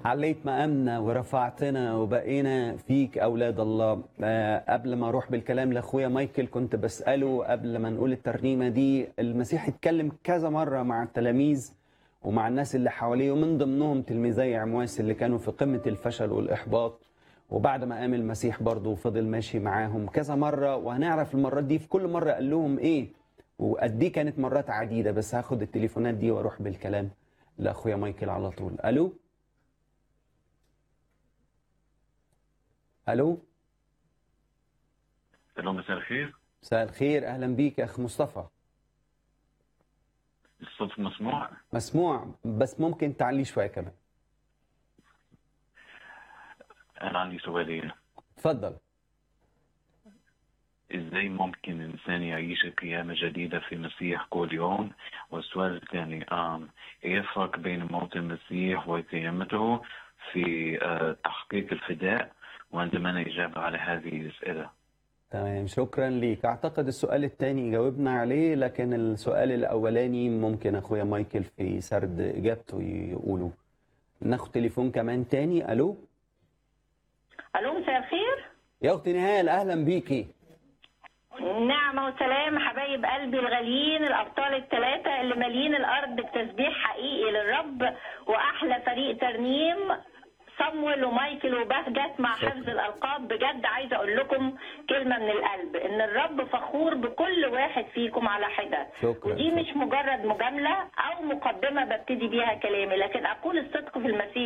عليت مقامنا ورفعتنا وبقينا فيك أولاد الله آه، قبل ما أروح بالكلام لأخويا مايكل كنت بسأله قبل ما نقول الترنيمة دي المسيح اتكلم كذا مرة مع التلاميذ ومع الناس اللي حواليه ومن ضمنهم تلميذي عمواس اللي كانوا في قمة الفشل والإحباط وبعد ما قام المسيح برضه فضل ماشي معاهم كذا مرة وهنعرف المرات دي في كل مرة قال لهم إيه وقد دي كانت مرات عديدة بس هاخد التليفونات دي واروح بالكلام لأخويا مايكل على طول ألو ألو الو مساء الخير مساء الخير أهلا بيك يا أخ مصطفى الصوت مسموع مسموع بس ممكن تعلي شوية كمان انا عندي سؤالين اتفضل ازاي ممكن الانسان يعيش قيامة جديدة في المسيح كل يوم والسؤال الثاني آم ايه الفرق بين موت المسيح وقيامته في آه، تحقيق الفداء وعندما أنا إجابة على هذه الأسئلة تمام شكرا ليك أعتقد السؤال الثاني جاوبنا عليه لكن السؤال الأولاني ممكن أخويا مايكل في سرد إجابته يقوله ناخد تليفون كمان تاني ألو الو مساء الخير يا أختي نهال أهلا بيكي نعمة وسلام حبايب قلبي الغاليين الأبطال الثلاثة اللي مالين الأرض بتسبيح حقيقي للرب وأحلى فريق ترنيم صمويل ومايكل وبهجت مع شكرا. حفظ الألقاب بجد عايزة أقول لكم كلمة من القلب إن الرب فخور بكل واحد فيكم على حدة شكرا، ودي شكرا. مش مجرد مجاملة أو مقدمة ببتدي بيها كلامي لكن أقول الصدق في المسيح